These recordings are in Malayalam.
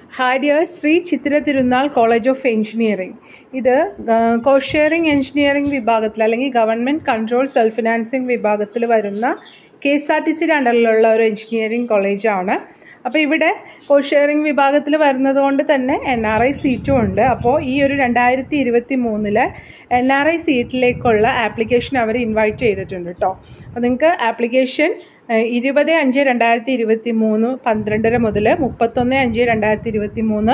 Harrier Shri Chithira Thirunal college of engineering ഇത് കോസ്റ്റ് ഷെയറിംഗ് എഞ്ചിനീയറിംഗ് വിഭാഗത്തിൽ അല്ലെങ്കിൽ ഗവൺമെൻറ് കൺട്രോൾ സെൽഫ് ഫിനാൻസിങ് വിഭാഗത്തിൽ വരുന്ന കെ എസ് ആർ ടി സിയുടെ അണ്ടറിലുള്ള ഒരു എഞ്ചിനീയറിംഗ് കോളേജാണ് അപ്പോൾ ഇവിടെ കോസ്റ്റ് ഷെയറിംഗ് വിഭാഗത്തിൽ വരുന്നത് കൊണ്ട് തന്നെ എൻ ആർ ഐ സീറ്റും ഉണ്ട് അപ്പോൾ ഈ ഒരു രണ്ടായിരത്തി ഇരുപത്തി മൂന്നില് എൻ ആർ ഐ സീറ്റിലേക്കുള്ള ആപ്ലിക്കേഷൻ അവർ ഇൻവൈറ്റ് ചെയ്തിട്ടുണ്ട് കേട്ടോ അപ്പോൾ നിങ്ങൾക്ക് ആപ്ലിക്കേഷൻ ഇരുപത് അഞ്ച് രണ്ടായിരത്തി ഇരുപത്തി മൂന്ന് പന്ത്രണ്ടര മുതൽ മുപ്പത്തൊന്ന് അഞ്ച് രണ്ടായിരത്തി ഇരുപത്തി മൂന്ന്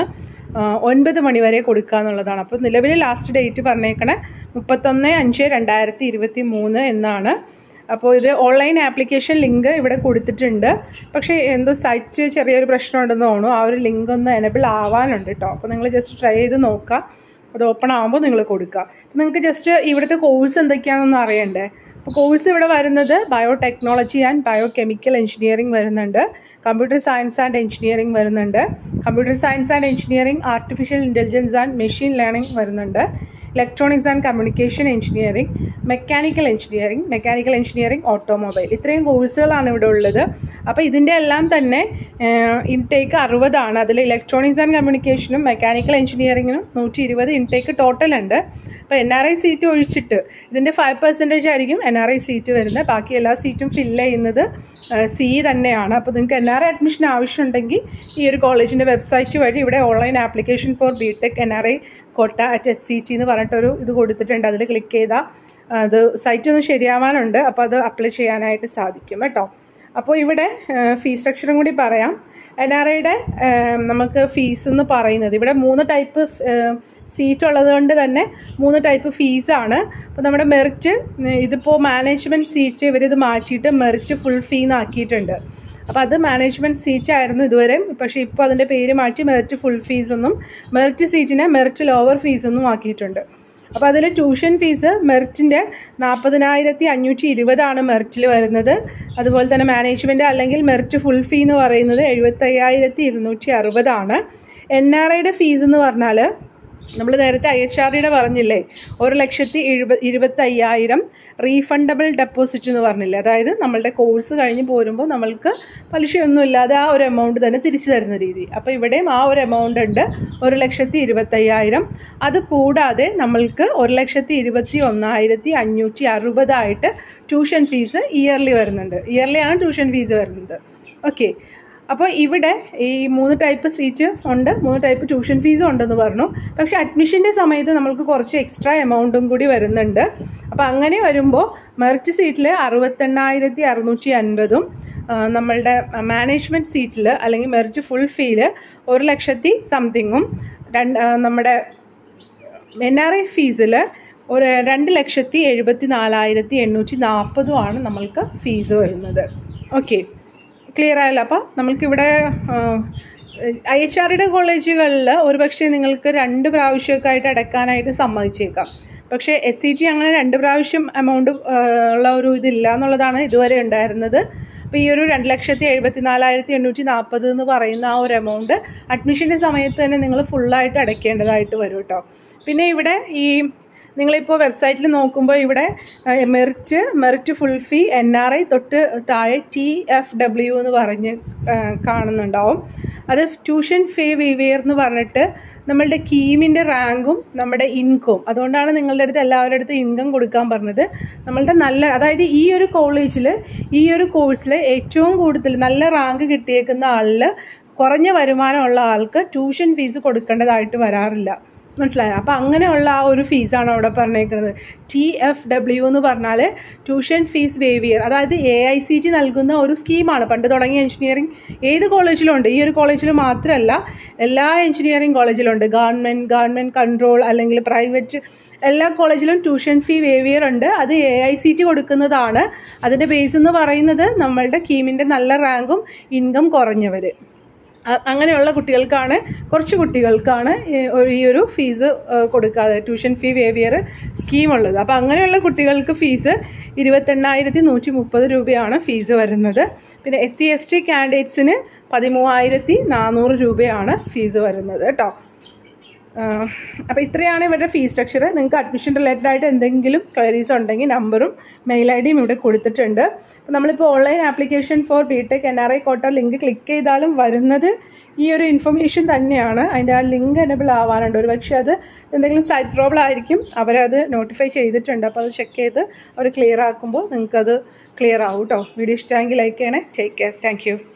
ഒൻപത് മണി വരെ കൊടുക്കുക എന്നുള്ളതാണ് അപ്പോൾ നിലവിൽ ലാസ്റ്റ് ഡേറ്റ് പറഞ്ഞേക്കണേ മുപ്പത്തൊന്ന് അഞ്ച് രണ്ടായിരത്തി ഇരുപത്തി മൂന്ന് എന്നാണ് അപ്പോൾ ഇത് ഓൺലൈൻ ആപ്ലിക്കേഷൻ ലിങ്ക് ഇവിടെ കൊടുത്തിട്ടുണ്ട് പക്ഷേ എന്തോ സൈറ്റ് ചെറിയൊരു പ്രശ്നമുണ്ടെന്ന് തോന്നുന്നു ആ ഒരു ലിങ്ക് ഒന്ന് എനബിൾ ആവാനുണ്ട് കേട്ടോ അപ്പോൾ നിങ്ങൾ ജസ്റ്റ് ട്രൈ ചെയ്ത് നോക്കുക അത് ഓപ്പൺ ആകുമ്പോൾ നിങ്ങൾ കൊടുക്കുക അപ്പോൾ നിങ്ങൾക്ക് ജസ്റ്റ് ഇവിടുത്തെ കോഴ്സ് എന്തൊക്കെയാണെന്ന് അറിയണ്ടേ അപ്പോൾ കോഴ്സ് ഇവിടെ വരുന്നത് biotechnology and bio chemical engineering വരുന്നുണ്ട് കമ്പ്യൂട്ടർ സയൻസ് ആൻഡ് എഞ്ചിനീയറിംഗ് വരുന്നുണ്ട് computer science and engineering artificial intelligence and machine learning വരുന്നുണ്ട് electronics and communication engineering mechanical engineering mechanical engineering automobile ഇത്രയും കോഴ്സുകളാണ് ഇവിടെ ഉള്ളത് അപ്പോൾ ഇതിൻ്റെ എല്ലാം തന്നെ ഇൻടേക്ക് അറുപതാണ് അതിൽ ഇലക്ട്രോണിക്സ് ആൻഡ് കമ്മ്യൂണിക്കേഷനും മെക്കാനിക്കൽ എഞ്ചിനീയറിങ്ങിനും നൂറ്റി ഇരുപത് ഇൻടേക്ക് ടോട്ടൽ ഉണ്ട് അപ്പോൾ എൻ ആർ ഐ സീറ്റ് ഒഴിച്ചിട്ട് ഇതിൻ്റെ ഫൈവ് പെർസെൻറ്റേജ് ആയിരിക്കും എൻ ആർ ഐ സീറ്റ് വരുന്നത് ബാക്കി എല്ലാ സീറ്റും ഫില്ല് ചെയ്യുന്നത് സി തന്നെയാണ് അപ്പോൾ നിങ്ങൾക്ക് എൻ ആർ ഐ അഡ്മിഷൻ ആവശ്യമുണ്ടെങ്കിൽ ഈ ഒരു കോളേജിൻ്റെ വെബ്സൈറ്റ് വഴി ഇവിടെ online application for B tech N R I quota at S C T എന്ന് പറഞ്ഞിട്ടൊരു ഇത് കൊടുത്തിട്ടുണ്ട് അതിൽ ക്ലിക്ക് ചെയ്താൽ അത് സൈറ്റ് ഒന്ന് ശരിയാവാനുണ്ട് അപ്പോൾ അത് അപ്ലൈ ചെയ്യാനായിട്ട് സാധിക്കും കേട്ടോ അപ്പോൾ ഇവിടെ ഫീസ് സ്ട്രക്ചറും കൂടി പറയാം എൻ ആർ ഐയുടെ നമുക്ക് ഫീസ് എന്ന് പറയുന്നത് ഇവിടെ മൂന്ന് ടൈപ്പ് സീറ്റ് ഉള്ളത് കൊണ്ട് തന്നെ മൂന്ന് ടൈപ്പ് ഫീസാണ് അപ്പോൾ നമ്മുടെ മെറിറ്റ് ഇതിപ്പോൾ മാനേജ്മെൻറ്റ് സീറ്റ് ഇവരിത് മാറ്റിയിട്ട് മെറിറ്റ് ഫുൾ ഫീ എന്നാക്കിയിട്ടുണ്ട് അപ്പോൾ അത് മാനേജ്മെൻറ്റ് സീറ്റ് ആയിരുന്നു ഇതുവരെ പക്ഷേ ഇപ്പോൾ അതിൻ്റെ പേര് മാറ്റി മെറിറ്റ് ഫുൾ ഫീസൊന്നും മെറിറ്റ് സീറ്റിനെ മെറിറ്റ് ലോവർ ഫീസൊന്നും ആക്കിയിട്ടുണ്ട് അപ്പോൾ അതിൽ ട്യൂഷൻ ഫീസ് മെറിറ്റിൻ്റെ നാൽപ്പതിനായിരത്തി അഞ്ഞൂറ്റി ഇരുപതാണ് മെറിറ്റിൽ വരുന്നത് അതുപോലെ തന്നെ മാനേജ്മെൻറ്റ് അല്ലെങ്കിൽ മെറിറ്റ് ഫുൾ ഫീ എന്ന് പറയുന്നത് എഴുപത്തയ്യായിരത്തി ഇരുന്നൂറ്റി അറുപതാണ് എൻ ആർ ഐയുടെ ഫീസ് എന്ന് പറഞ്ഞാൽ നമ്മൾ നേരത്തെ ഐ എച്ച് ആർ ഡിയുടെ പറഞ്ഞില്ലേ ഒരു ലക്ഷത്തി എഴുപ ഇരുപത്തയ്യായിരം റീഫണ്ടബിൾ ഡെപ്പോസിറ്റ് എന്ന് പറഞ്ഞില്ലേ അതായത് നമ്മളുടെ കോഴ്സ് കഴിഞ്ഞ് പോരുമ്പോൾ നമ്മൾക്ക് പലിശയൊന്നും ഇല്ലാതെ ആ ഒരു എമൗണ്ട് തന്നെ തിരിച്ചു തരുന്ന രീതി അപ്പോൾ ഇവിടെയും ആ ഒരു എമൗണ്ട് ഉണ്ട് ഒരു ലക്ഷത്തി ഇരുപത്തയ്യായിരം അത് കൂടാതെ നമ്മൾക്ക് ഒരു ലക്ഷത്തി ഇരുപത്തി ഒന്നായിരത്തി അഞ്ഞൂറ്റി അറുപതായിട്ട് ട്യൂഷൻ ഫീസ് ഇയർലി വരുന്നുണ്ട് ഇയർലി ആണ് ട്യൂഷൻ ഫീസ് വരുന്നത് ഓക്കെ അപ്പോൾ ഇവിടെ ഈ മൂന്ന് ടൈപ്പ് സീറ്റ് ഉണ്ട് മൂന്ന് ടൈപ്പ് ട്യൂഷൻ ഫീസും ഉണ്ടെന്ന് പറഞ്ഞു പക്ഷേ അഡ്മിഷൻ്റെ സമയത്ത് നമ്മൾക്ക് കുറച്ച് എക്സ്ട്രാ എമൗണ്ടും കൂടി വരുന്നുണ്ട് അപ്പോൾ അങ്ങനെ വരുമ്പോൾ മെറിറ്റ് സീറ്റിൽ അറുപത്തെണ്ണായിരത്തി അറുന്നൂറ്റി അൻപതും നമ്മളുടെ മാനേജ്മെൻറ്റ് സീറ്റിൽ അല്ലെങ്കിൽ മെറിറ്റ് ഫുൾ ഫീൽ ഒരു ലക്ഷത്തി സംതിങ്ങും രണ്ട് നമ്മുടെ എൻ ആർ ഐ ഫീസിൽ ഒരു രണ്ട് ലക്ഷത്തി എഴുപത്തി നാലായിരത്തി എണ്ണൂറ്റി നാൽപ്പതുമാണ് നമ്മൾക്ക് ഫീസ് വരുന്നത് ഓക്കെ ക്ലിയർ ആയല്ലോ അപ്പോൾ നമ്മൾക്കിവിടെ ഐ എച്ച് ആറുടെ കോളേജുകളിൽ ഒരുപക്ഷെ നിങ്ങൾക്ക് രണ്ട് പ്രാവശ്യമൊക്കെ ആയിട്ട് അടയ്ക്കാനായിട്ട് സമ്മതിച്ചേക്കാം പക്ഷേ എസ് സി ടി അങ്ങനെ രണ്ട് പ്രാവശ്യം എമൗണ്ട് ഉള്ള ഒരു ഇതില്ല എന്നുള്ളതാണ് ഇതുവരെ ഉണ്ടായിരുന്നത് അപ്പോൾ ഈ ഒരു രണ്ട് ലക്ഷത്തി എഴുപത്തി നാലായിരത്തി എണ്ണൂറ്റി നാൽപ്പത് എന്ന് പറയുന്ന ആ ഒരു എമൗണ്ട് അഡ്മിഷൻ്റെ സമയത്ത് തന്നെ നിങ്ങൾ ഫുള്ളായിട്ട് അടയ്ക്കേണ്ടതായിട്ട് വരും കേട്ടോ പിന്നെ ഇവിടെ ഈ നിങ്ങളിപ്പോൾ വെബ്സൈറ്റിൽ നോക്കുമ്പോൾ ഇവിടെ merit merit full fee N R I തൊട്ട് താഴെ ടി എഫ് ഡബ്ല്യു എന്ന് പറഞ്ഞ് കാണുന്നുണ്ടാവും അത് ട്യൂഷൻ ഫീ വിവിയർ എന്ന് പറഞ്ഞിട്ട് നമ്മളുടെ കീമിൻ്റെ റാങ്കും നമ്മുടെ ഇൻകം അതുകൊണ്ടാണ് നിങ്ങളുടെ അടുത്ത് എല്ലാവരുടെ അടുത്ത് ഇൻകം കൊടുക്കാൻ പറഞ്ഞത് നമ്മളുടെ നല്ല അതായത് ഈ ഒരു കോളേജിൽ ഈ ഒരു കോഴ്സിൽ ഏറ്റവും കൂടുതൽ നല്ല റാങ്ക് കിട്ടിയേക്കുന്ന ആളിൽ കുറഞ്ഞ വരുമാനമുള്ള ആൾക്ക് ട്യൂഷൻ ഫീസ് കൊടുക്കേണ്ടതായിട്ട് വരാറില്ല മനസ്സിലായോ അപ്പോൾ അങ്ങനെയുള്ള ആ ഒരു ഫീസാണ് അവിടെ പറഞ്ഞേക്കുന്നത് ടി എഫ് ഡബ്ല്യു എന്ന് പറഞ്ഞാൽ ട്യൂഷൻ ഫീസ് വേവിയർ അതായത് എ ഐ സി ടി നൽകുന്ന ഒരു സ്കീമാണ് പണ്ട് തുടങ്ങിയ എഞ്ചിനീയറിംഗ് ഏത് കോളേജിലും ഉണ്ട് ഈ ഒരു കോളേജിൽ മാത്രമല്ല എല്ലാ എഞ്ചിനീയറിംഗ് കോളേജിലുണ്ട് ഗവൺമെൻറ് ഗവൺമെൻറ് കൺട്രോൾ അല്ലെങ്കിൽ പ്രൈവറ്റ് എല്ലാ കോളേജിലും ട്യൂഷൻ ഫീ വേവിയർ ഉണ്ട് അത് എ ഐ സി ടി കൊടുക്കുന്നതാണ് അതിൻ്റെ ബേസ് എന്ന് പറയുന്നത് നമ്മളുടെ കീമിൻ്റെ നല്ല റാങ്കും ഇൻകം കുറഞ്ഞവർ അങ്ങനെയുള്ള കുട്ടികൾക്കാണ് കുറച്ച് കുട്ടികൾക്കാണ് ഈ ഒരു ഫീസ് കൊടുക്കാതെ ട്യൂഷൻ ഫീ വേവിയർ സ്കീമുള്ളത് അപ്പോൾ അങ്ങനെയുള്ള കുട്ടികൾക്ക് ഫീസ് ഇരുപത്തെണ്ണായിരത്തി നൂറ്റി മുപ്പത് രൂപയാണ് ഫീസ് വരുന്നത് പിന്നെ എസ് സി എസ് ടി കാൻഡിഡേറ്റ്സിന് പതിമൂവായിരത്തി നാനൂറ് രൂപയാണ് ഫീസ് വരുന്നത് കേട്ടോ അപ്പോൾ ഇത്രയാണ് ഇവരുടെ ഫീസ് സ്ട്രക്ചർ നിങ്ങൾക്ക് അഡ്മിഷൻ റിലേറ്റഡ് ആയിട്ട് എന്തെങ്കിലും ക്വയറീസ് ഉണ്ടെങ്കിൽ നമ്പറും മെയിൽ ഐ ഡിയും ഇവിടെ കൊടുത്തിട്ടുണ്ട് അപ്പോൾ നമ്മളിപ്പോൾ online application for B tech N R I quota link click ചെയ്താലും വരുന്നത് ഈ ഒരു ഇൻഫർമേഷൻ തന്നെയാണ് അതിൻ്റെ ആ ലിങ്ക് എനബിൾ ആവാനുണ്ട് ഒരു പക്ഷേ അത് എന്തെങ്കിലും സൈറ്റ് പ്രോബ്ലം ആയിരിക്കും അവരത് നോട്ടിഫൈ ചെയ്തിട്ടുണ്ട് അപ്പോൾ അത് ചെക്ക് ചെയ്ത് അവർ ക്ലിയർ ആക്കുമ്പോൾ നിങ്ങൾക്കത് ക്ലിയർ ആവും കേട്ടോ വീഡിയോ ഇഷ്ടമെങ്കിൽ ലൈക്ക് ചെയ്യണേ ടേക്ക് കെയർ താങ്ക്